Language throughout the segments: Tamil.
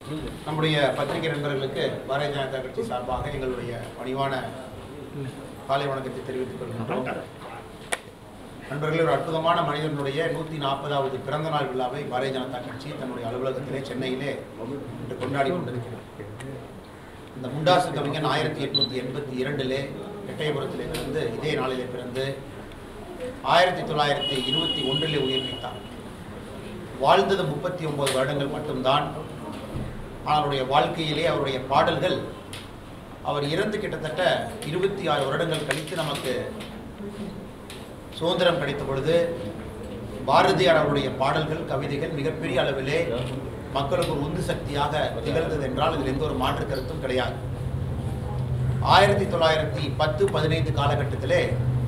நம்முடைய பத்திரிகை நண்பர்களுக்கு பாரதிய ஜனதா கட்சி சார்பாக எங்களுடைய பணிவான காலை வணக்கத்தை தெரிவித்துக் கொள்கின்றோம் நண்பர்களே ஒரு அற்புதமான மனிதனுடைய நூற்றி நாற்பதாவது பிறந்த நாள் விழாவை பாரதிய ஜனதா கட்சி தன்னுடைய அலுவலகத்திலே சென்னையிலே இன்று கொண்டாடி கொண்டிருக்கிறது இந்த முண்டாசு கவிஞன் ஆயிரத்தி எட்நூத்தி எண்பத்தி இரண்டிலே எட்டயபுரத்திலே பிறந்து இதே நாளிலே பிறந்து ஆயிரத்தி தொள்ளாயிரத்தி இருபத்தி ஒன்றிலே உயிர் நீத்தார் வாழ்ந்தது முப்பத்தி ஒன்பது வருடங்கள் மட்டும்தான் ஆனால் அவருடைய வாழ்க்கையிலே அவருடைய பாடல்கள் அவர் இறந்து கிட்டத்தட்ட இருபத்தி ஆறு வருடங்கள் கழித்து நமக்கு சுதந்திரம் கிடைத்த பொழுது பாரதியார் அவருடைய பாடல்கள் கவிதைகள் மிகப்பெரிய அளவிலே மக்களுக்கு ஒரு உந்து சக்தியாக திகழ்ந்தது என்றால் இதில் எந்த ஒரு மாற்று கருத்தும் கிடையாது ஆயிரத்தி தொள்ளாயிரத்தி பத்து பதினைந்து காலகட்டத்திலே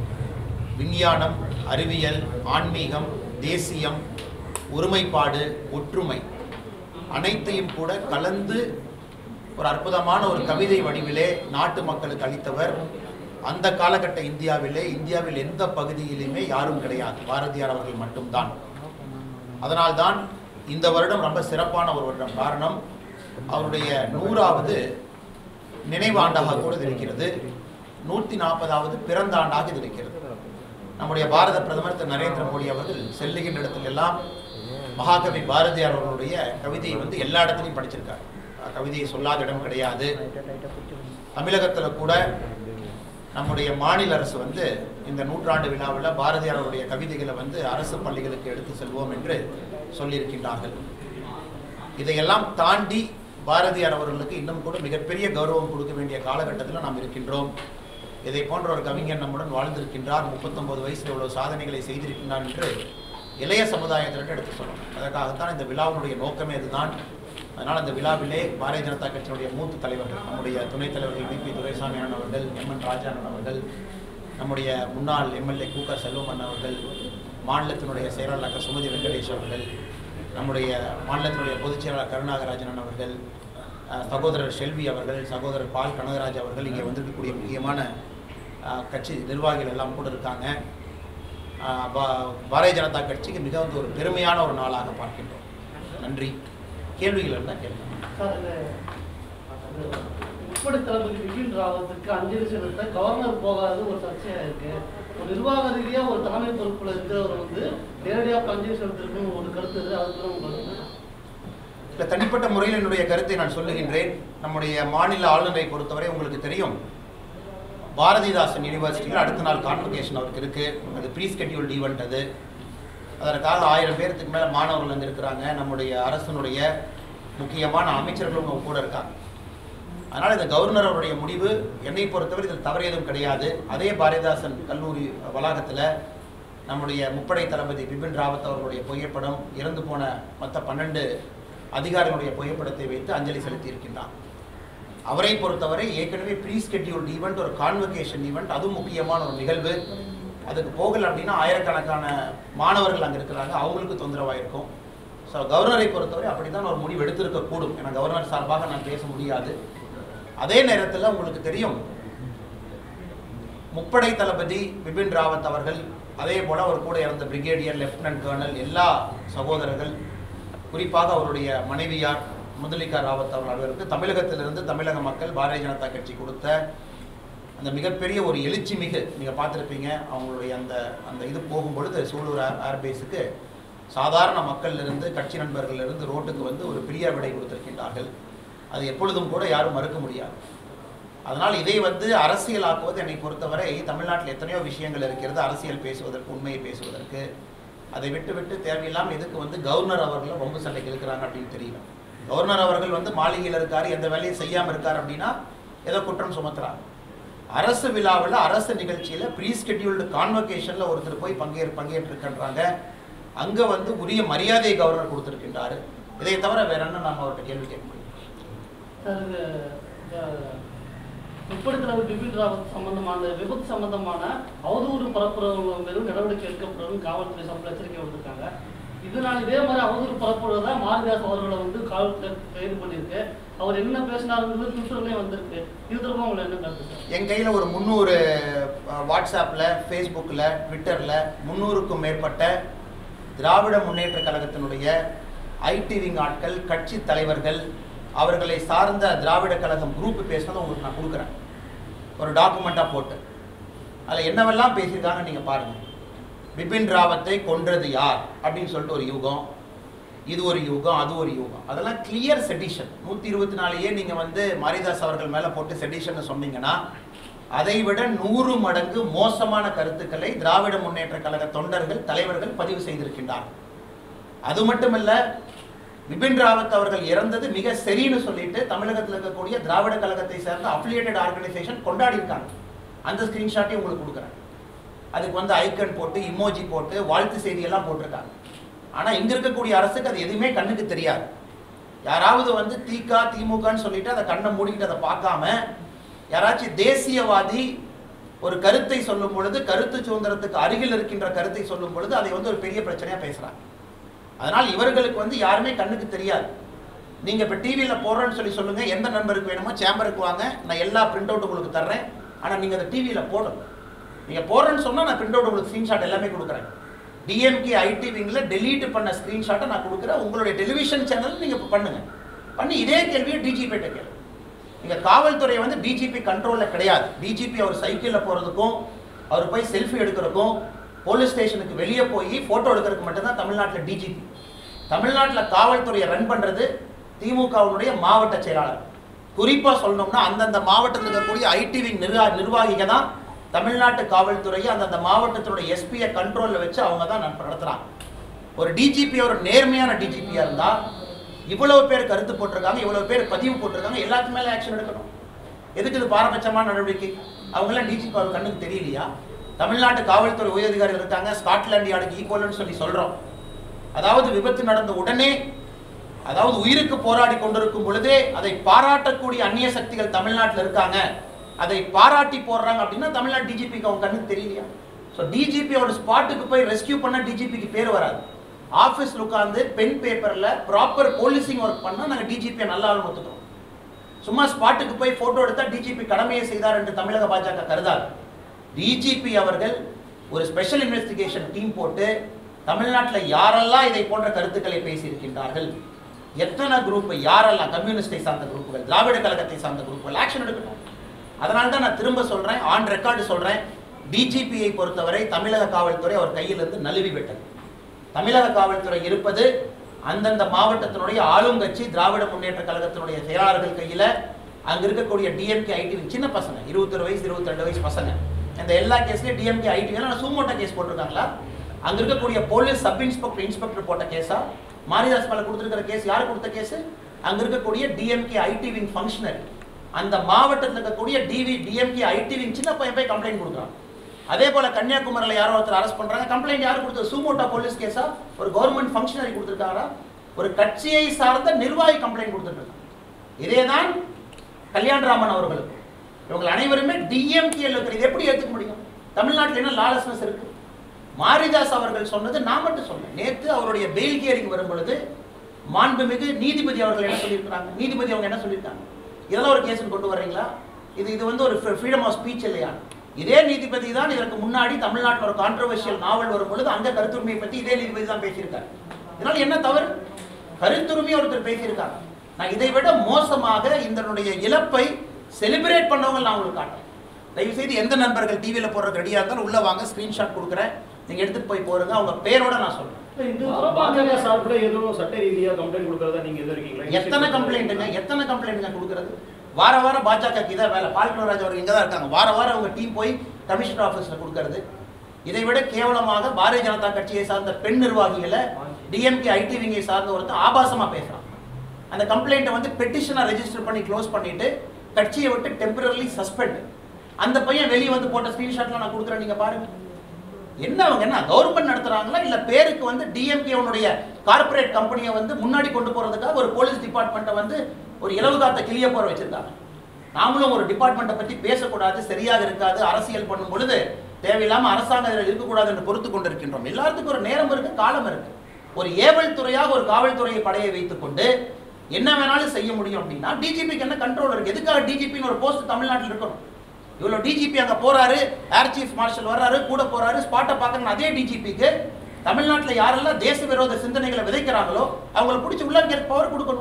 விஞ்ஞானம் அறிவியல் ஆன்மீகம் தேசியம் ஒருமைப்பாடு ஒற்றுமை அனைத்தையும் கூட கலந்து ஒரு அற்புதமான ஒரு கவிதை வடிவிலே நாட்டு மக்களுக்கு அளித்தவர் அந்த காலகட்ட இந்தியாவிலே இந்தியாவில் எந்த பகுதியிலுமே யாரும் கிடையாது பாரதியார் அவர்கள் மட்டும்தான் அதனால்தான் இந்த வருடம் ரொம்ப சிறப்பான ஒரு வருடம் காரணம் அவருடைய நூறாவது நினைவாண்டாக கூட இது இருக்கிறது நூற்றி நாற்பதாவது பிறந்த ஆண்டாக இது இருக்கிறது நம்முடைய பாரத பிரதமர் திரு நரேந்திர மோடி அவர்கள் செல்லுகின்ற இடத்துல எல்லாம் மகாகவி பாரதியார் அவர்களுடைய கவிதையை வந்து எல்லா இடத்துலையும் படிச்சிருக்கார் அஹ் கவிதையை சொல்லாத இடம் கிடையாது தமிழகத்தில் கூட நம்முடைய மாநில அரசு வந்து இந்த நூற்றாண்டு விழாவில் பாரதியார் அவருடைய கவிதைகளை வந்து அரசு பள்ளிகளுக்கு எடுத்து செல்வோம் என்று சொல்லியிருக்கின்றார்கள் இதையெல்லாம் தாண்டி பாரதியார் அவர்களுக்கு இன்னும் கூட மிகப்பெரிய கௌரவம் கொடுக்க வேண்டிய காலகட்டத்தில் நாம் இருக்கின்றோம் இதை போன்ற ஒரு கவிஞர் நம்முடன் வாழ்ந்திருக்கின்றார் முப்பத்தொன்பது வயசில் இவ்வளவு சாதனைகளை செய்திருக்கின்றார் என்று இளைய சமுதாயத்தினர் எடுத்து சொல்லணும் அதற்காகத்தான் இந்த விழாவினுடைய நோக்கமே அதுதான் அதனால் அந்த விழாவிலே பாரதிய ஜனதா கட்சியினுடைய மூத்த தலைவர்கள் நம்முடைய துணைத் தலைவர்கள் வி பி துரைசாமி அண்ணன் அவர்கள் எம் என் ராஜாண்ணன் அவர்கள் நம்முடைய முன்னாள் எம்எல்ஏ கு க செல்வமன் அவர்கள் மாநிலத்தினுடைய செயலாளர் சுமதி வெங்கடேஷ் அவர்கள் நம்முடைய மாநிலத்தினுடைய பொதுச் செயலாளர் கருணாகராஜன் அவர்கள் அஹ், சகோதரர் செல்வி அவர்கள் சகோதரர் பால் கனகராஜ் அவர்கள் இங்கே வந்திருக்கக்கூடிய முக்கியமான அஹ், கட்சி நிர்வாகிகள் எல்லாம் கூட இருக்காங்க அஹ், பா- பாரதிய ஜனதா கட்சிக்கு மிக வந்து ஒரு பெருமையான ஒரு நாளாக பார்க்கின்றோம் நன்றி கேள்விகள் இருந்தால் கேள்வி சார் இந்த உட்படை தளபதி பிபின் ராவத்துக்கு அஞ்சலி செலுத்த கவர்னர் போகாதது ஒரு சர்ச்சையா இருக்கு ஒரு நிர்வாக ரீதியா ஒரு தலைமை பொறுப்புல இருக்கிறவர் வந்து நேரடியா போய் அஞ்சலி செலுத்திருக்குன்னு ஒரு கருத்து இருக்கு அதுக்கு உங்களுக்கு இல்லை தனிப்பட்ட முறையில் என்னுடைய கருத்தை நான் சொல்லுகின்றேன் நம்முடைய மாநில ஆளுநரை பொறுத்தவரை உங்களுக்கு தெரியும் பாரதிதாசன் யூனிவர்சிட்டியில் அடுத்த நாள் கான்வகேஷன் அவருக்கு இருக்கு அது ப்ரீ ஸ்கெட்யூல்ட் ஈவெண்ட் அது அதற்காக ஆயிரம் பேர்த்துக்கு மேலே மாணவர்கள் அங்கே இருக்கிறாங்க நம்முடைய அரசனுடைய முக்கியமான அமைச்சர்களும் அவங்க கூட இருக்காங்க அதனால் இந்த கவர்னர் அவருடைய முடிவு என்னை பொறுத்தவரை இதில் தவறு எதுவும் கிடையாது அதே பாரதிதாசன் கல்லூரி வளாகத்தில் நம்முடைய முப்படை தளபதி பிபின் ராவத் அவர்களுடைய புகைப்படம் இறந்து போன மற்ற பன்னெண்டு அதிகாரிகளுடைய புகைப்படத்தை வைத்து அஞ்சலி செலுத்தி இருக்கின்றார் அவரை பொறுத்தவரை ஏற்கனவே ப்ரீ ஸ்கெட்யூல்ட் ஈவெண்ட் ஒரு கான்வகேஷன் ஈவெண்ட் அதுவும் முக்கியமான ஒரு நிகழ்வு அதுக்கு போகல அப்படின்னா ஆயிரக்கணக்கான மாணவர்கள் அங்கே இருக்கிறாங்க அவங்களுக்கு தொந்தரவாக இருக்கும் ஸோ கவர்னரை பொறுத்தவரை அப்படி தான் ஒரு முடிவு எடுத்திருக்கக்கூடும் ஏன்னா கவர்னர் சார்பாக நான் பேச முடியாது அதே நேரத்தில் உங்களுக்கு தெரியும் முப்படை தளபதி பிபின் ராவத் அவர்கள் அதே போல அவர் கூட இறந்த பிரிகேடியர் லெப்டினன்ட் கர்னல் எல்லா சகோதரர்கள் குறிப்பாக அவருடைய மனைவியார் முதலிகா ராவத் அவர்கள் அவர்களுக்கு தமிழகத்திலிருந்து தமிழக மக்கள் பாரதிய ஜனதா கட்சி கொடுத்த அந்த மிகப்பெரிய ஒரு எழுச்சி மிகு நீங்கள் பார்த்துருப்பீங்க அவங்களுடைய அந்த அந்த இது போகும்பொழுது சூலூர் ஏர் ஏர்பேஸுக்கு சாதாரண மக்கள்ல இருந்து கட்சி நண்பர்கள் இருந்து ரோட்டுக்கு வந்து ஒரு பிரியா விடை கொடுத்திருக்கின்றார்கள் அது எப்பொழுதும் கூட யாரும் மறுக்க முடியாது அதனால் இதை வந்து அரசியலாக்குவது என்னை பொறுத்தவரை தமிழ்நாட்டில் எத்தனையோ விஷயங்கள் இருக்கிறது அரசியல் பேசுவதற்கு உண்மையை பேசுவதற்கு அதை விட்டு விட்டு தேவையில்லாமல் எதுக்கு வந்து கவர்னர் அவர்களும் ரொம்ப சண்டைக்கு இருக்கிறாங்க அப்படின்னு தெரியல கவர்னர் அவர்கள் வந்து மாளிகையில் இருக்காரு எந்த வேலையும் செய்யாமல் இருக்கார் அப்படின்னா ஏதோ குற்றம் சுமத்துறாங்க அரசு விழாவில் அரசு நிகழ்ச்சியில் ப்ரீ ஸ்கெட்யூல்டு கான்வகேஷனில் ஒருத்தர் போய் பங்கேற் பங்கேற்றிருக்கின்றாங்க அங்கே வந்து உரிய மரியாதை கவர்னர் கொடுத்திருக்கின்றாரு இதை தவிர வேற என்ன நம்ம அவர்கிட்ட கேள்வி கேட்க முடியும் சார் இது இந்த உட்படை தளபதி பிபின் ராவத் சம்பந்தமான விபத்து சம்பந்தமான அவதூறு பரப்புறவங்க மீது நடவடிக்கை எடுக்கப்படும் காவல்துறை சார்பில் எச்சரிக்கை விட்டுருக்காங்க இதனால் இதே மாதிரி அவதூறு பரப்புறதா மாரிதாஸ் அவர்களை வந்து காவல்துறை கைது பண்ணியிருக்கு அவர் என்ன பேசினாருங்கிறது ட்விட்டர்லேயே வந்திருக்கு இது தொடர்பாக உங்களை என்ன கருத்து சார் என் கையில் ஒரு முந்நூறு வாட்ஸ்அப்பில் ஃபேஸ்புக்கில் ட்விட்டரில் முந்நூறுக்கும் மேற்பட்ட திராவிட முன்னேற்ற கழகத்தினுடைய ஐடி விங் ஆட்கள் கட்சி தலைவர்கள் அவர்களை சார்ந்த திராவிட கழகம் குரூப் பேசினதை உங்களுக்கு நான் கொடுக்குறேன் ஒரு டாக்குமெண்ட்டாக போட்டு அதில் என்னவெல்லாம் பேசியிருக்காங்க நீங்கள் பாருங்கள் பிபின் ராவத்தை கொன்றது யார் அப்படின்னு சொல்லிட்டு ஒரு யூகம் இது ஒரு யூகம் அது ஒரு யூகம் அதெல்லாம் கிளியர் செடிஷன் நூற்றி இருபத்தி நாலையே நீங்கள் வந்து மாரிதாஸ் அவர்கள் மேலே போட்டு செடிஷன் சொன்னீங்கன்னா அதை விட நூறு மடங்கு மோசமான கருத்துக்களை திராவிட முன்னேற்ற கழக தொண்டர்கள் தலைவர்கள் பதிவு செய்திருக்கின்றார்கள் அது மட்டுமல்ல பிபின் ராவத் அவர்கள் இறந்தது மிக சரின்னு சொல்லிட்டு தமிழகத்தில் இருக்கக்கூடிய திராவிட கழகத்தை சேர்ந்த அஃபிலியேட்டட் ஆர்கனைசேஷன் கொண்டாடி இருக்காங்க அந்த ஸ்கிரீன்ஷாட்டையும் உங்களுக்கு கொடுக்குறேன் அதுக்கு வந்து ஐக்கன் போட்டு இமோஜி போட்டு வாழ்த்து செய்தியெல்லாம் போட்டிருக்காங்க ஆனால் இங்க இருக்கக்கூடிய அரசுக்கு அது எதுவுமே கண்ணுக்கு தெரியாது யாராவது வந்து திக திமுகன்னு சொல்லிட்டு அதை கண்ணை மூடிக்கிட்டு அதை பார்க்காம யாராச்சும் தேசியவாதி ஒரு கருத்தை சொல்லும் பொழுது கருத்து சுதந்திரத்துக்கு அருகில் இருக்கின்ற கருத்தை சொல்லும் பொழுது அதை வந்து ஒரு பெரிய பிரச்சனையா பேசுறாங்க அதனால் இவர்களுக்கு வந்து யாருமே கண்ணுக்கு தெரியாது நீங்க இப்ப டிவியில போடுறேன்னு சொல்லி சொல்லுங்க எந்த நண்பருக்கு வேணுமோ சேம்பருக்கு வாங்க நான் எல்லா பிரிண்ட் அவுட் உங்களுக்கு தர்றேன் ஆனா நீங்க அதை டிவியில போடணும் நீங்க போடுறேன்னு சொன்னா நான் பிரிண்ட் அவுட் உங்களுக்கு ஸ்கிரீன்ஷாட் எல்லாமே கொடுக்குறேன் டிஎம்கே ஐடி விங்ல டெலீட் பண்ண ஸ்கிரீன்ஷாட்டை நான் கொடுக்குறேன் உங்களுடைய டெலிவிஷன் சேனல் நீங்க இப்ப பண்ணுங்க பண்ணி இதே கேள்வியை டிஜிபிட்ட கேளு நீங்க காவல்துறை வந்து டிஜிபி கண்ட்ரோல்ல கிடையாது டிஜிபி அவர் சைக்கிள்ல போறதுக்கும் அவர் போய் செல்ஃபி எடுக்கிறதுக்கும் போலீஸ் ஸ்டேஷனுக்கு வெளியே போய் போட்டோ எடுக்கிறதுக்கு மட்டும்தான் தமிழ்நாட்டில் டிஜிபி தமிழ்நாட்டில் காவல்துறையை ரன் பண்றது திமுகவினுடைய மாவட்ட செயலாளர் குறிப்பா சொல்லணும்னா அந்தந்த மாவட்டத்தில் இருக்கக்கூடிய ஐடி விங் நிர்வா நிர்வாகிக தான் தமிழ்நாட்டு காவல்துறையை அந்தந்த மாவட்டத்தினுடைய எஸ்பியை கண்ட்ரோல்ல வச்சு அவங்க தான் நடத்துறாங்க ஒரு டிஜிபி ஒரு நேர்மையான டிஜிபியா இருந்தா இவ்வளவு பேர் கருத்து போட்டிருக்காங்க இவ்வளவு பேர் பதிவு போட்டிருக்காங்க எல்லாத்துக்கு மேல ஆக்ஷன் எடுக்கணும் எதுக்கு இது பாரபட்சமான நடவடிக்கை அவங்கெல்லாம் டிஜிபி அவர் கண்ணுக்கு தெரியலையா தமிழ்நாட்டு காவல்துறை உயரதிகாரிகள் இருக்காங்க ஸ்காட்லாந்து யார்டுக்கு ஈக்குவல்னு சொல்லி சொல்றோம் அதாவது விபத்து நடந்த உடனே அதாவது உயிருக்கு போராடி கொண்டிருக்கும் பொழுதே அதை பாராட்டக்கூடிய அந்நிய சக்திகள் தமிழ்நாட்டில் இருக்காங்க அதை பாராட்டி போடுறாங்க அப்படின்னா தமிழ்நாடு டிஜிபிக்கு அவங்க கண்ணுக்கு தெரியலையா ஸோ டிஜிபி ஒரு ஸ்பாட்டுக்கு போய் ரெஸ்கியூ பண்ண டிஜிபிக்கு பேர் வராது ஆஃபீஸில் உட்காந்து பென் பேப்பரில் ப்ராப்பர் போலீசிங் ஒர்க் பண்ணால் நாங்கள் டிஜிபியை நல்லா ஆளுன்னு ஒத்துக்கிறோம் சும்மா ஸ்பாட்டுக்கு போய் போட்டோ எடுத்தா டிஜிபி கடமையை செய்தார் என்று தமிழக பாஜக கருதாது டிஜிபி அவர்கள் ஒரு ஸ்பெஷல் இன்வெஸ்டிகேஷன் டீம் போட்டு தமிழ்நாட்டில் யாரெல்லாம் இதை போன்ற கருத்துக்களை பேசியிருக்கின்றார்கள் எத்தனை குரூப் யாரெல்லாம் கம்யூனிஸ்டை சார்ந்த குரூப்புகள் திராவிட கழகத்தை சார்ந்த குரூப்புகள் ஆக்ஷன் எடுக்கணும் அதனால தான் நான் திரும்ப சொல்றேன் ஆன் ரெக்கார்டு சொல்றேன் டிஜிபியை பொறுத்தவரை தமிழக காவல்துறை அவர் கையிலிருந்து நழுவி விட்டது தமிழக காவல்துறை இருப்பது அந்தந்த மாவட்டத்தினுடைய ஆளுங்கட்சி திராவிட முன்னேற்ற கழகத்தினுடைய செயலாளர்கள் கையில அங்க இருக்கக்கூடிய டிஎம்கே ஐடி சின்ன பசங்க இருபத்தொரு வயசு இருபத்தி ரெண்டு வயசு பசங்க இந்த எல்லா கேஸ்லயும் டிஎம்கே ஐடி சூமோட்டா கேஸ் போட்டிருக்காங்களா அங்க இருக்கக்கூடிய போலீஸ் சப் இன்ஸ்பெக்டர் இன்ஸ்பெக்டர் போட்ட கேஸா மாரிதாஸ் மேல கொடுத்திருக்கிற கேஸ் யார் கொடுத்த கேஸ் அங்க இருக்கக்கூடிய டிஎம்கே ஐடி விங் ஃபங்க்ஷனரி அந்த மாவட்டத்தில் இருக்கக்கூடிய டிவி டிஎம்கே ஐடி விங் சின்ன பையன் போய் கம்ப்ளைண்ட் கொடுக்குறான் அதே போல கன்னியாகுமரியில் யாரோ ஒருத்தர் அரெஸ்ட் பண்றாங்க கம்ப்ளைண்ட் யார் கொடுத்தது சூமோட்டா போலீஸ் கேஸா ஒரு கவர்மெண்ட் ஃபங்க்ஷனரி கொடுத்துருக்காரா ஒரு கட்சியை சார்ந்த நிர்வாகி கம்ப்ளைண்ட் கொடுத்துருக்காங்க இதேதான் கல்யாணராமன் அவர்களுக்கு இவங்க அனைவருமே டிஎம்கே இருக்கிறது எப்படி ஏத்துக்க முடியும் தமிழ்நாட்டில் என்ன லாலஸ்னஸ் இருக்கு மாரிதாஸ் அவர்கள் சொன்னது நான் மட்டும் சொன்னேன் நேத்து அவருடைய பெயில் ஹியரிங் வரும் பொழுது மாண்புமிகு நீதிபதி அவர்கள் என்ன சொல்லியிருக்கிறாங்க நீதிபதி அவங்க என்ன சொல்லியிருக்காங்க இதெல்லாம் ஒரு கேஸ் கொண்டு வர்றீங்களா இது இது வந்து ஒரு ஃப்ரீடம் ஆஃப் ஸ்பீச் இல்லையா இதே நீதிபதி தான் இதற்கு முன்னாடி தமிழ்நாட்டில் ஒரு கான்ட்ரவர்ஷியல் நாவல் வரும் பொழுது அங்க கருத்துரிமையை பத்தி இதே நீதிபதி தான் பேசியிருக்காரு இதனால என்ன தவறு கருத்துரிமை ஒருத்தர் பேசியிருக்காங்க நான் இதை விட மோசமாக இதனுடைய இழப்பை செலிப்ரேட் பண்ணவங்க நான் உங்களுக்கு காட்டுறேன் தயவு செய்து எந்த நண்பர்கள் டிவியில் போடுறது ரெடியாக இருந்தாலும் உள்ள வாங்க ஸ்கிரீன்ஷாட் கொடுக்குறேன் நீங்க எடுத்துட்டு போய் போருங்க அவங்க பேரோட நான் சொல்றேன் இது பாஜக சார்பில் எதுவும் சட்ட ரீதியா கம்ப்ளைண்ட் கொடுக்கறதா நீங்க எது இருக்கீங்களா எத்தனை கம்ப்ளைண்ட்டுங்க எத்தனை கம்ப்ளைண்ட்டுங்க கொடுக்குறது வார வாரம் பாஜகக்கு இதான் வேலை பால்கனராஜ் அவர் இங்கே தான் இருக்காங்க வார வாரம் அவங்க டீம் போய் கமிஷனர் ஆஃபீஸில் கொடுக்கறது இதை விட கேவலமாக பாரதிய ஜனதா கட்சியை சார்ந்த பெண் நிர்வாகிகளை டிஎம்கே ஐடி விங்கை சார்ந்த ஒருத்தர் ஆபாசமாக பேசுகிறான் அந்த கம்ப்ளைண்ட்டை வந்து பெட்டிஷனாக ரெஜிஸ்டர் பண்ணி க்ளோஸ் பண்ணிட்டு கட்சியை விட்டு டெம்பரரிலி சஸ்பெண்ட் அந்த பையன் வெளியே வந்து போட்ட ஸ்க்ரீன்ஷாட்லாம் நான் கொடுக்குறேன் நீங்கள் பாருங்க என்ன அவங்க என்ன கவர்மெண்ட் நடத்துறாங்களா இல்ல பேருக்கு வந்து டிஎம்கே உன்னுடைய கார்ப்பரேட் கம்பெனியை வந்து முன்னாடி கொண்டு போறதுக்காக ஒரு போலீஸ் டிபார்ட்மெண்ட்டை வந்து ஒரு இலவு காத்த கிளிய போற வச்சிருக்காங்க நாமளும் ஒரு டிபார்ட்மெண்ட்டை பத்தி பேசக்கூடாது சரியாக இருக்காது அரசியல் பண்ணும் பொழுது தேவையில்லாம அரசாங்கம் இதில் இருக்கக்கூடாது என்று பொறுத்து கொண்டிருக்கின்றோம் எல்லாத்துக்கும் ஒரு நேரம் இருக்கு காலம் இருக்கு ஒரு ஏவல் துறையாக ஒரு காவல்துறையை படையை வைத்துக்கொண்டு என்ன வேணாலும் செய்ய முடியும் அப்படின்னா டிஜிபிக்கு என்ன கண்ட்ரோல் இருக்கு எதுக்காக டிஜிபின்னு ஒரு போஸ்ட் தமிழ்நாட்டில் இருக்கணும் இவ்வளோ டிஜிபி அங்கே போறாரு ஏர் சீஃப் மார்ஷல் வர்றாரு கூட போறாரு ஸ்பாட்டை பார்க்கணும் அதே டிஜிபிக்கு தமிழ்நாட்டில் யாரெல்லாம் தேச விரோத சிந்தனைகளை விதைக்கிறாங்களோ அவங்களை பிடிச்சி உள்ள பவர் கொடுக்கணும்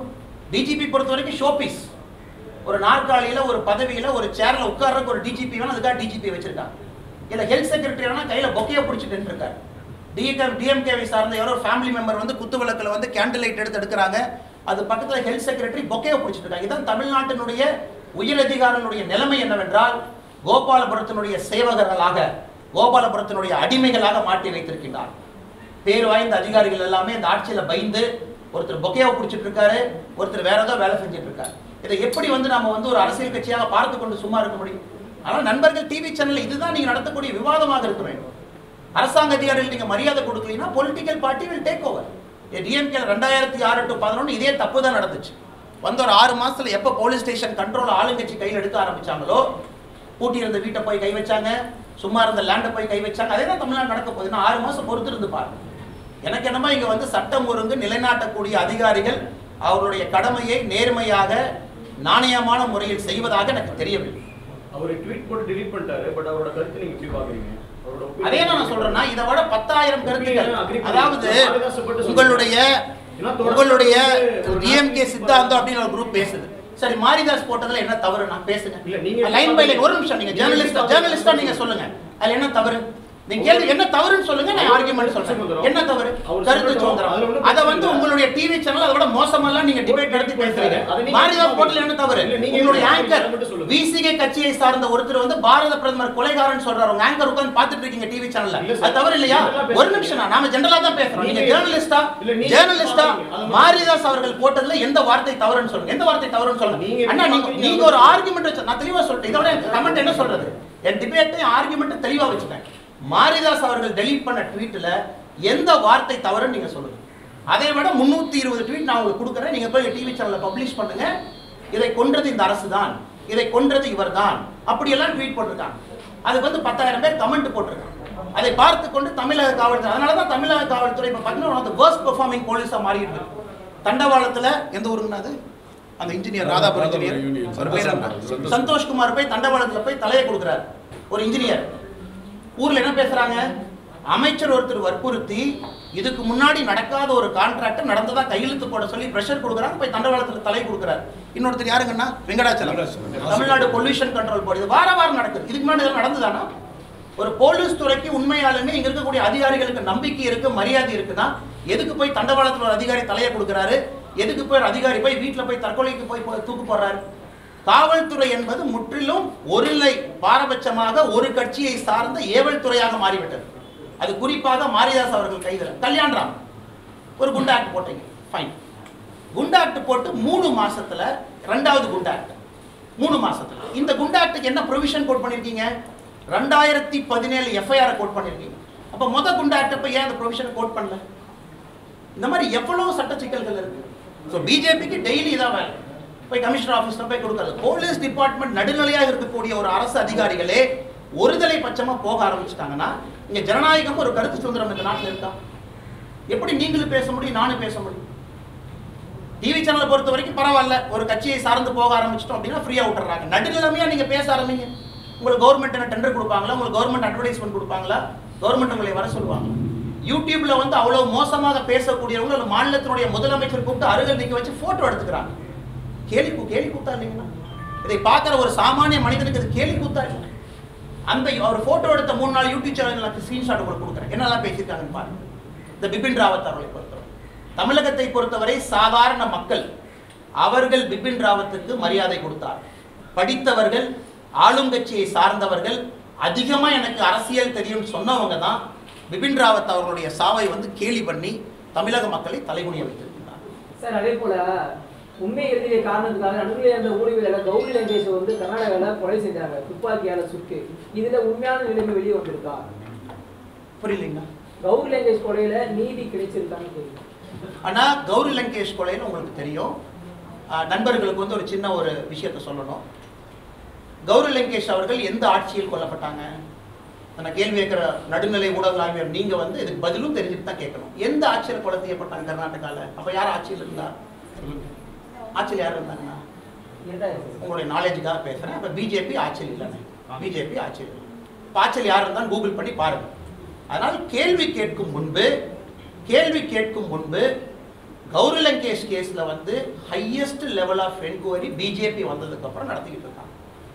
டிஜிபி பொறுத்த வரைக்கும் ஷோபீஸ் ஒரு நாற்காலியில ஒரு பதவியில ஒரு சேர்ல உட்கார்றதுக்கு ஒரு டிஜிபி வேணும் அதுக்காக டிஜிபி வச்சிருக்காங்க இல்ல ஹெல்த் செக்ரட்டரி வேணா கையில பொக்கைய பிடிச்சிட்டு இருக்காரு டிஎம்கே டிஎம்கேவை சார்ந்த யாரோ ஃபேமிலி மெம்பர் வந்து குத்து விளக்குல வந்து கேண்டில் லைட் எடுத்து எடுக்கிறாங்க அது பக்கத்துல ஹெல்த் செக்ரட்டரி பொக்கைய பிடிச்சிட்டு இருக்காங்க இதான் தமிழ்நாட்டினுடைய உயரதிகாரிகளுடைய நிலைமை என்னவென்றால் கோபாலபுரத்தினுடைய சேவகர்களாக கோபாலபுரத்தினுடைய அடிமைகளாக மாற்றி வைத்திருக்கின்றார் பேர் வாய்ந்த அதிகாரிகள் எல்லாமே இந்த ஆட்சியில பயந்து ஒருத்தர் பொக்கையாவை பிடிச்சிட்டு இருக்காரு ஒருத்தர் வேற ஏதோ வேலை செஞ்சுட்டு இருக்காரு இதை எப்படி வந்து நம்ம வந்து ஒரு அரசியல் கட்சியாக பார்த்து கொண்டு சும்மா இருக்க முடியும் ஆனால் நண்பர்கள் டிவி சேனல்ல இதுதான் நீங்க நடத்தக்கூடிய விவாதமாக இருக்க வேண்டும் அரசாங்க அதிகாரிகள் நீங்க மரியாதை கொடுக்கலீங்கன்னா political party will take over DMK ரெண்டாயிரத்தி ஆறு டு பதினொன்று இதே தப்பு தான் நடந்துச்சு வந்த ஒரு ஆறு மாசத்துல எப்போ போலீஸ் ஸ்டேஷன் கண்ட்ரோல் ஆளுங்கட்சி கையில் எடுக்க ஆரம்பிச்சாங்களோ பூட்டி இருந்த வீட்டை போய் கை வச்சாங்க சும்மா இருந்த லேண்டை போய் கை வச்சாங்க அதே தான் தமிழ்நாடு நடக்க போகுது இன்னும் ஆறு மாசம் பொறுத்து இருந்து பாருங்க எனக்கு என்னமோ இங்க வந்து சட்டம் ஒழுங்கு நிலைநாட்டக்கூடிய அதிகாரிகள் அவருடைய கடமையை நேர்மையாக நாணயமான முறையில் செய்வதாக எனக்கு தெரியவில்லை அவர் ட்வீட் போட்டு delete பண்ணிட்டாரு பட் அவரோட கருத்து நீங்க எப்படி பாக்குறீங்க அவரோட opinion- அதே தான் நான் சொல்றேன்னா இதை விட பத்தாயிரம் கருத்துக்கள் Agree பண்ணி- அதாவது ஆவேசப்பட்டு உங்களுடைய ஏன்னா தொடர்ந்து உங்களுடைய ஒரு டிஎம்கே சித்தாந்தம் அப்படின்னு ஒரு குரூப் பேசுது சரி மாரிதாஸ் போட்டதுல என்ன தவறு நான் இல்ல, பேசுங்க நீங்க லைன் பை லைன் ஒரு நிமிஷம் நீங்க நீங்க ஜேர்னலிஸ்டா எப்படி ஜேர்னலிஸ்டா நீங்க சொல்லுங்க அதுல என்ன தவறு நீங்க கேள்வி என்ன தவறுன்னு சொல்லுங்க நான் ஆர்குமெண்ட் சொல்றேன் என்ன தவறு அவர் கருத்து சொல்லட்டும். சுதந்திரம் அதுல ஒண்ணும் அத பிரச்சனை வந்து இல்ல. உங்களுடைய டிவி சேனல் அதோட மோசமெல்லாம் நீங்க டிபேட் நடத்தி பேசுறீங்க அதை நீங்க மாரிதாஸ் போட்டதுல என்ன தவறு இல்ல, நீங்க உங்களுடைய எப்படி ஆங்கர் அதை மட்டும் சொல்லுங்க. விசிகே கட்சியை சார்ந்த ஒருத்தர் வந்து பாரத பிரதமர் கொலைகாரன் சொல்றாரு உங்க ஆங்கர் உட்கார்ந்து பாத்துட்டு இருக்கீங்க டிவி சேனல்ல இல்ல சார். அது தவறு இல்லையா ஜெனரலா ஒரு பேசுறீங்க. நிமிஷம் நாம ஜெனரலா தான் பேசுறோம் நீங்க நீங்க- ஜேர்னலிஸ்டா இல்ல, நீங்க ஜேர்னலிஸ்டா பாக்குறீங்க. அதை மட்டும் மாரிதாஸ் அவர்கள் போட்டதுல எந்த வார்த்தை தவறுன்னு சொல்லுங்க எந்த வார்த்தை தவறுன்னு சொல்லுங்க நீங்க அண்ணா நீங்க பாக்குறீங்க. நீங்க ஒரு ஆர்குமெண்ட் வச்சு நான் தெளிவா சொல்லிட்டேன் இதோட கமெண்ட் என்ன சொல்றது என் டிபேட்டையும் ஆர்குமெண்ட் தெளிவா வச்சுட்டேன் மாரிதாஸ் அவர்கள் டெலீட் பண்ண ட்வீட்ல எந்த வார்த்தை தவறுன்னு நீங்க சொல்லுங்க அதை விட முன்னூத்தி இருபது ட்வீட் நான் உங்களுக்கு கொடுக்குறேன் நீங்க போய் டிவி சேனல்ல பப்ளிஷ் பண்ணுங்க இதை கொன்றது இந்த அரசு தான் இதை கொன்றது இவர்தான் அப்படியெல்லாம் ட்வீட் போட்டிருக்காங்க அதுக்கு வந்து பத்தாயிரம் பேர் கமெண்ட் போட்டிருக்காங்க அதை பார்த்து கொண்டு தமிழக காவல்துறை அதனால தான் தமிழக காவல்துறை இப்போ பார்த்தீங்கன்னா ஒன் வேர்ஸ்ட் பெர்ஃபார்மிங் போலீஸாக மாறிட்டு இருக்கு தண்டவாளத்தில் எந்த ஊருங்கண்ணா அது அந்த engineer Radhapuram Radhapuram engineer union. அவர் பேர் என்ன? சந்தோஷ். சந்தோஷ்குமார் போய் தண்டவாளத்தில் போய் தலையை கொடுக்குறாரு ஒரு இன்ஜினியர் ஊர்ல என்ன பேசுறாங்க அமைச்சர் ஒருத்தர் வற்புறுத்தி இதுக்கு முன்னாடி நடக்காத ஒரு கான்ட்ராக்ட் நடந்ததா கையெழுத்து போட சொல்லி பிரஷர் கொடுக்குறாங்க போய் தண்டவாளத்துல தலை கொடுக்குறாரு இன்னொருத்தர் யாருங்கன்னா Venkatachalam Venkatachalam. Tamil Nadu pollution control board இது வார வாரம் நடக்குது இதுக்கு முன்னாடி இதெல்லாம் நடந்ததானா ஒரு போலீஸ் துறைக்கு உண்மையாலுமே இங்க இருக்கக்கூடிய அதிகாரிகளுக்கு நம்பிக்கை இருக்கு மரியாதை இருக்குன்னா எதுக்கு போய் தண்டவாளத்துல ஒரு அதிகாரி தலையை கொடுக்குறாரு எதுக்கு போய் ஒரு அதிகாரி போய் வீட்டுல போய் தற்கொலைக்கு போய் போய் தூக்கு போடுறாரு காவல்துறை என்பது முற்றிலும் ஒருநிலை பாரபட்சமாக ஒரு கட்சியை சார்ந்த ஏவல் துறையாக மாறிவிட்டது அது குறிப்பாக மாரிதாஸ் அவர்கள் கைதில் கல்யாண்ராம் ஒரு குண்டா ஆக்ட் போட்டீங்க ஃபைன் குண்டா ஆக்ட் போட்டு மூணு மாசத்துல ரெண்டாவது குண்டா ஆக்ட் மூணு மாசத்துல இந்த குண்டா ஆக்டுக்கு என்ன ப்ரொவிஷன் கோட் பண்ணிருக்கீங்க ரெண்டாயிரத்தி பதினேழு எஃப்ஐஆர் கோட் பண்ணிருக்கீங்க அப்ப முத குண்டா ஆக்ட் அப்ப ஏன் அந்த ப்ரொவிஷன் கோட் பண்ணல இந்த மாதிரி எவ்வளவு சட்ட சிக்கல்கள் இருக்கு ஸோ பிஜேபிக்கு டெய்லி இதான் வேலை போய் கமிஷனர் ஆஃபீஸ்ல போய் கொடுக்காது போலீஸ் டிபார்ட்மெண்ட் நடுநிலையாக இருக்கக்கூடிய ஒரு அரசு அதிகாரிகளே ஒருதலை பட்சமா போக ஆரம்பிச்சிட்டாங்கன்னா இங்க ஜனநாயகம் ஒரு கருத்து சுதந்திரம் இந்த நாட்டில் இருக்கா எப்படி நீங்களும் பேச முடியும் நானும் பேச முடியும் டிவி சேனலை பொறுத்த வரைக்கும் பரவாயில்ல ஒரு கட்சியை சார்ந்து போக ஆரம்பிச்சிட்டோம் அப்படின்னா ஃப்ரீயா விட்டுறாங்க நடுநிலைமையா நீங்க பேச ஆரம்பிங்க உங்களுக்கு கவர்மெண்ட் என்ன டெண்டர் கொடுப்பாங்களா உங்களுக்கு கவர்மெண்ட் அட்வர்டைஸ்மெண்ட் கொடுப்பாங்களா கவர்மெண்ட் உங்களை வர சொல்லுவாங்க யூடியூப்ல வந்து அவ்வளவு மோசமாக பேசக்கூடியவங்க ஒரு மாநிலத்தினுடைய முதலமைச்சர் கூப்பிட்டு அருகில் நிக்க வச்சு போட்டோ எடுத்துக்கிறாங்க கேலி கூ- கேலி கூத்தா இல்லைங்களா இதை பார்க்குற ஒரு சாமானிய மனிதனுக்கு இது கேலி கூத்தா இல்லை அந்த அவர் போட்டோ எடுத்த மூணு நாள் யூடியூப் சேனல் ஸ்கிரீன்ஷாட் உங்களுக்கு கொடுக்குறேன் என்னெல்லாம் பேசியிருக்காங்கன்னு பாருங்க இந்த பிபின் ராவத் அவர்களை பொறுத்தவரை தமிழகத்தை பொறுத்தவரை சாதாரண மக்கள் அவர்கள் பிபின் ராவத்துக்கு மரியாதை கொடுத்தார் படித்தவர்கள் ஆளுங்கட்சியை சார்ந்தவர்கள் அதிகமா எனக்கு அரசியல் தெரியும் சொன்னவங்க தான் பிபின் ராவத் அவர்களுடைய சாவை வந்து கேலி பண்ணி தமிழக மக்களை தலைகுனிய வைத்திருக்கிறார் சார் அதே போல உண்மை எழுதிய காரணத்துக்காக நடுவில் இருந்த ஊழியர்கள் கௌரி லங்கேஷை வந்து கர்நாடகாவில் கொலை செஞ்சாங்க துப்பாக்கியால சுட்டு இதுல உண்மையான நிலைமை வெளியே வந்திருக்கா புரியலைங்களா கௌரி லங்கேஷ் கொலையில நீதி கிடைச்சிருக்கான்னு தெரியும் ஆனா கௌரி லங்கேஷ் கொலைன்னு உங்களுக்கு தெரியும் ஆஹ் நண்பர்களுக்கு வந்து ஒரு சின்ன ஒரு விஷயத்தை சொல்லணும் கௌரி லங்கேஷ் அவர்கள் எந்த ஆட்சியில் கொல்லப்பட்டாங்க நான் கேள்வி கேட்கிற நடுநிலை ஊடகவியர் நீங்க வந்து இதுக்கு பதிலும் தெரிஞ்சுட்டு தான் கேட்கணும் எந்த ஆட்சியில் கொலை செய்யப்பட்டாங்க கர்நாடகால அப்ப யார் ஆட்சியில் இருந்தா ஆட்சியில் யார் இருந்தாங்கன்னா இரண்டாயிரம் சார். உங்களுடைய நாலேஜுக்காக பேசுறேன் அப்ப பிஜேபி ஆட்சியில் இல்லைன்னு பிஜேபி ஆட்சியில் இல்லை இப்ப ஆட்சியில் யார் இருந்தாலும் கூகுள் பண்ணி பாருங்க அதனால் கேள்வி கேட்கும் முன்பு கேள்வி கேட்கும் முன்பு கௌரி லங்கேஷ் கேஸ்ல வந்து highest level of enquiry BJP வந்ததுக்கு அப்புறம் நடத்திக்கிட்டு இருக்காங்க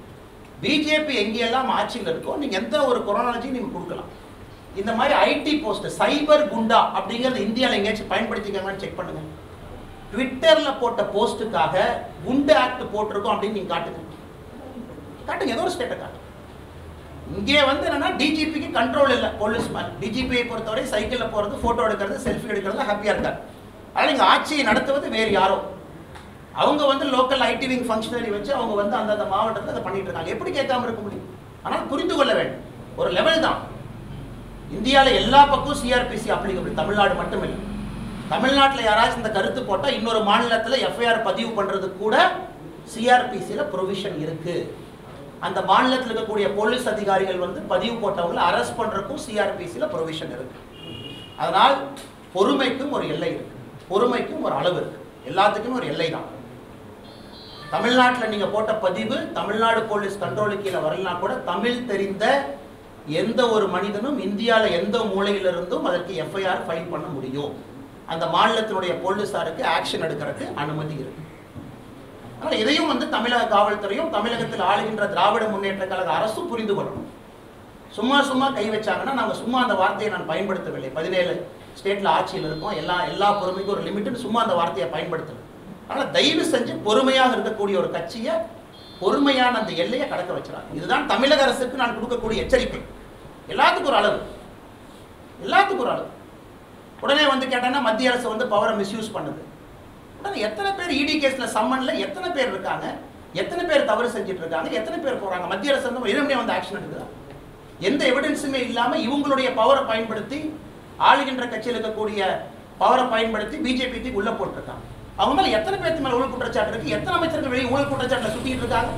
பிஜேபி எங்கெல்லாம் ஆட்சியில் இருக்கோ நீங்க எந்த ஒரு கொரோனாலஜி நீங்க கொடுக்கலாம் இந்த மாதிரி ஐடி போஸ்ட் சைபர் குண்டா அப்படிங்கறது இந்தியாவில் எங்கேயாச்சும் பயன்படுத்திக்கங்கன்னு செக் பண்ணுங்க ட்விட்டர்ல போட்ட போஸ்ட்டுக்காக குண்டு ஆக்ட் போட்டிருக்கோம் அப்படின்னு நீங்க காட்டுங்க காட்டுங்க ஏதோ ஒரு ஸ்டேட்டை காட்டுங்க இங்கே வந்து என்னன்னா டிஜிபிக்கு கண்ட்ரோல் இல்லை போலீஸ் மேன் டிஜிபியை பொறுத்தவரை சைக்கிளில் போகிறது ஃபோட்டோ எடுக்கிறது செல்ஃபி எடுக்கிறது ஹாப்பியாக இருக்கார் அதனால் இங்கே ஆட்சியை நடத்துவது வேறு யாரோ அவங்க வந்து லோக்கல் ஐடி விங் ஃபங்க்ஷனரி வச்சு அவங்க வந்து அந்தந்த மாவட்டத்தில் அதை பண்ணிட்டு இருக்காங்க எப்படி கேட்காம இருக்க முடியும் ஆனால் புரிந்து கொள்ள வேண்டும் ஒரு லெவல் தான் இந்தியாவில் எல்லா பக்கம் சிஆர்பிசி அப்ளிகபிள் தமிழ்நாடு மட்டும் இல்லை தமிழ்நாட்டில் யாராச்சும் இந்த கருத்து போட்டால் இன்னொரு மாநிலத்தில் எஃப்ஐஆர் பதிவு பண்ணுறதுக்கு கூட சிஆர்பிசியில் ப்ரொவிஷன் இருக்கு அந்த மாநிலத்தில் இருக்கக்கூடிய போலீஸ் அதிகாரிகள் வந்து பதிவு போட்டவங்களை அரெஸ்ட் பண்ணுறதுக்கும் சிஆர்பிசியில் ப்ரொவிஷன் இருக்கு அதனால் பொறுமைக்கும் ஒரு எல்லை இருக்கு பொறுமைக்கும் ஒரு அளவு இருக்கு எல்லாத்துக்கும் ஒரு எல்லை தான் தமிழ்நாட்டில் நீங்க போட்ட பதிவு தமிழ்நாடு போலீஸ் கண்ட்ரோலுக்கு கீழே வரலனா கூட தமிழ் தெரிந்த எந்த ஒரு மனிதனும் இந்தியாவில் எந்த மூலையிலிருந்தும் அதற்கு எஃப்ஐஆர் ஃபைல் பண்ண முடியும் அந்த மாநிலத்தினுடைய போலீஸாருக்கு ஆக்ஷன் எடுக்கிறதுக்கு அனுமதி இருக்கு ஆனால் இதையும் வந்து தமிழக காவல்துறையும் தமிழகத்தில் ஆளுகின்ற திராவிட முன்னேற்ற கழக அரசும் புரிந்து கொள்ளணும் சும்மா சும்மா கை வச்சாங்கன்னா நாங்கள் சும்மா அந்த வார்த்தையை நான் பயன்படுத்தவில்லை பதினேழு ஸ்டேட்டில் ஆட்சியில் இருக்கோம் எல்லா எல்லா பொறுமைக்கும் ஒரு லிமிட்டுன்னு சும்மா அந்த வார்த்தையை பயன்படுத்தல அதனால் தயவு செஞ்சு பொறுமையாக இருக்கக்கூடிய ஒரு கட்சியை பொறுமையான அந்த எல்லையை கடக்க வச்சுறாங்க இதுதான் தமிழக அரசுக்கு நான் கொடுக்கக்கூடிய எச்சரிக்கை எல்லாத்துக்கும் ஒரு அளவு எல்லாத்துக்கும் ஒரு அளவு உடனே வந்து கேட்டேன்னா மத்திய அரசு வந்து பவரை மிஸ்யூஸ் பண்ணுது உடனே எத்தனை பேர் இடி கேஸ்ல சம்மன்ல எத்தனை பேர் இருக்காங்க எத்தனை பேர் தவறு செஞ்சுட்டு இருக்காங்க எத்தனை பேர் போறாங்க மத்திய அரசு வந்து இனிமே வந்து ஆக்ஷன் எடுக்குதா எந்த எவிடன்ஸுமே இல்லாம இவங்களுடைய பவரை பயன்படுத்தி ஆளுகின்ற கட்சியில் இருக்கக்கூடிய பவரை பயன்படுத்தி பிஜேபிக்கு உள்ள போட்டிருக்காங்க அவங்க மேல எத்தனை பேருக்கு மேல ஊழல் குற்றச்சாட்டு இருக்கு எத்தனை அமைச்சர்கள் வெளியே ஊழல் குற்றச்சாட்டுல சுத்திட்டு இருக்காங்க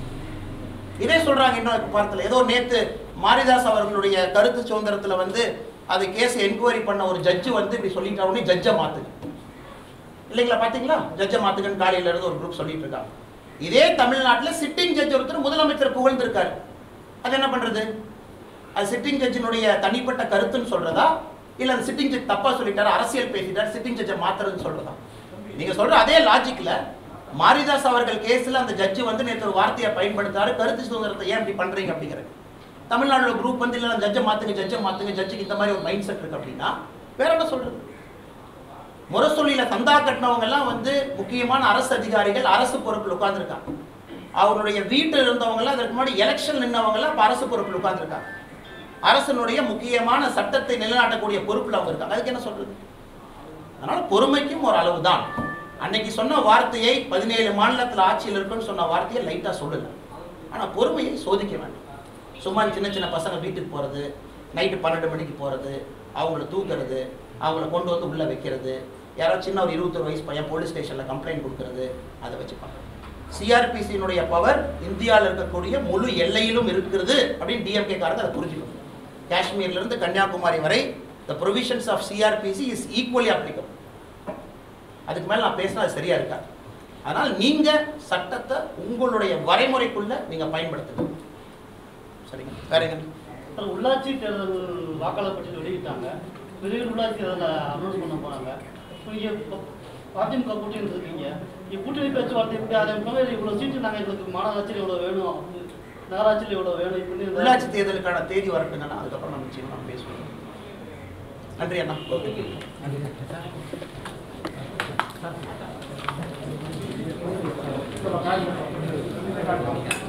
இதே சொல்றாங்க இன்னொரு வாரத்தில் ஏதோ நேத்து மாரிதாஸ் அவர்களுடைய கருத்து சுதந்திரத்துல வந்து அது கேஸ் என்கொயரி பண்ண ஒரு ஜட்ஜு வந்து இப்படி சொல்லிட்டா உடனே ஜட்ஜை மாத்துங்க இல்லைங்களா பாத்தீங்களா ஜட்ஜை மாத்துக்கன்னு காலையில இருந்து ஒரு குரூப் சொல்லிட்டு இருக்காங்க இதே தமிழ்நாட்டுல சிட்டிங் ஜட்ஜ் ஒருத்தர் முதலமைச்சர் புகழ்ந்திருக்காரு அது என்ன பண்றது அது சிட்டிங் ஜட்ஜினுடைய தனிப்பட்ட கருத்துன்னு சொல்றதா இல்ல அந்த சிட்டிங் ஜட்ஜ் தப்பா சொல்லிட்டாரு அரசியல் பேசிட்டார் சிட்டிங் ஜட்ஜை மாத்துறதுன்னு சொல்றதா நீங்க சொல்ற அதே லாஜிக்ல மாரிதாஸ் அவர்கள் கேஸ்ல அந்த ஜட்ஜு வந்து நேற்று ஒரு வார்த்தையை பயன்படுத்தாரு கருத்து சுதந்திரத்தை ஏன் இப்படி பண்றீங்க அப்படிங்கிறது தமிழ்நாடுல குரூப் வந்து இல்ல ஜட்ஜை மாத்துங்க ஜட்ஜை மாத்துங்க ஜட்ஜுக்கு இந்த மாதிரி ஒரு மைண்ட் செட் இருக்கு அப்படின்னா வேற என்ன சொல்றது முரசொலியில சந்தா கட்டினவங்க எல்லாம் வந்து முக்கியமான அரசு அதிகாரிகள் அரசு பொறுப்பில் உட்கார்ந்துருக்காங்க அவருடைய வீட்டில் இருந்தவங்க எல்லாம் அதற்கு முன்னாடி எலெக்ஷன் நின்றவங்க எல்லாம் இப்ப அரசு பொறுப்பில் உட்கார்ந்துருக்காங்க அரசனுடைய முக்கியமான சட்டத்தை நிலைநாட்டக்கூடிய பொறுப்பில் அவங்க இருக்காங்க அதுக்கு என்ன சொல்றது அதனால பொறுமைக்கும் ஒரு அளவு தான் அன்னைக்கு சொன்ன வார்த்தையை பதினேழு மாநிலத்தில் ஆட்சியில் இருக்குன்னு சொன்ன வார்த்தையை லைட்டாக சொல்லல ஆனா பொறுமையை சோதிக்க வேண்டும் சும்மா சின்ன சின்ன பசங்க வீட்டுக்கு போறது நைட்டு பன்னெண்டு மணிக்கு போறது அவங்கள தூக்குறது அவங்கள கொண்டு வந்து உள்ள வைக்கிறது யாராவது சின்ன ஒரு இருபத்தொரு வயசு பையன் போலீஸ் ஸ்டேஷன்ல கம்ப்ளைண்ட் கொடுக்கறது அதை வச்சு பார்க்கணும் சிஆர்பிசியினுடைய பவர் இந்தியாவில் இருக்கக்கூடிய முழு எல்லையிலும் இருக்கிறது அப்படின்னு டிஎம்கே காரங்க அதை புரிஞ்சுக்கணும் காஷ்மீர்ல இருந்து கன்னியாகுமரி வரை the provisions of CrPC is equally applicable அதுக்கு மேல நான் பேசினா அது சரியா இருக்காது அதனால் நீங்க சட்டத்தை உங்களுடைய வரைமுறைக்குள்ள நீங்க பயன்படுத்துங்க சரிங்க வேற என்ன சார், உள்ளாட்சி தேர்தல் வாக்காளர் பட்டியல் வெளியிட்டாங்க விரைவில் உள்ளாட்சி தேர்தலை அனௌன்ஸ் பண்ண போறாங்க இப்போ இங்கே இப்போ அதிமுக கூட்டணி இருக்கீங்க இங்கே கூட்டணி பேச்சுவார்த்தை எப்படி ஆரம்பிப்பாங்க இல்லை இவ்வளோ சீட்டு நாங்கள் எங்களுக்கு மாநகராட்சியில் இவ்வளோ வேணும் நகராட்சியில் இவ்வளோ வேணும் இப்படி உள்ளாட்சி தேர்தலுக்கான தேதி வரட்டுங்கன்னா அதுக்கப்புறம் நம்ம நிச்சயமா நம்ம பேசுவோம் நன்றி அண்ணா தேர்தல்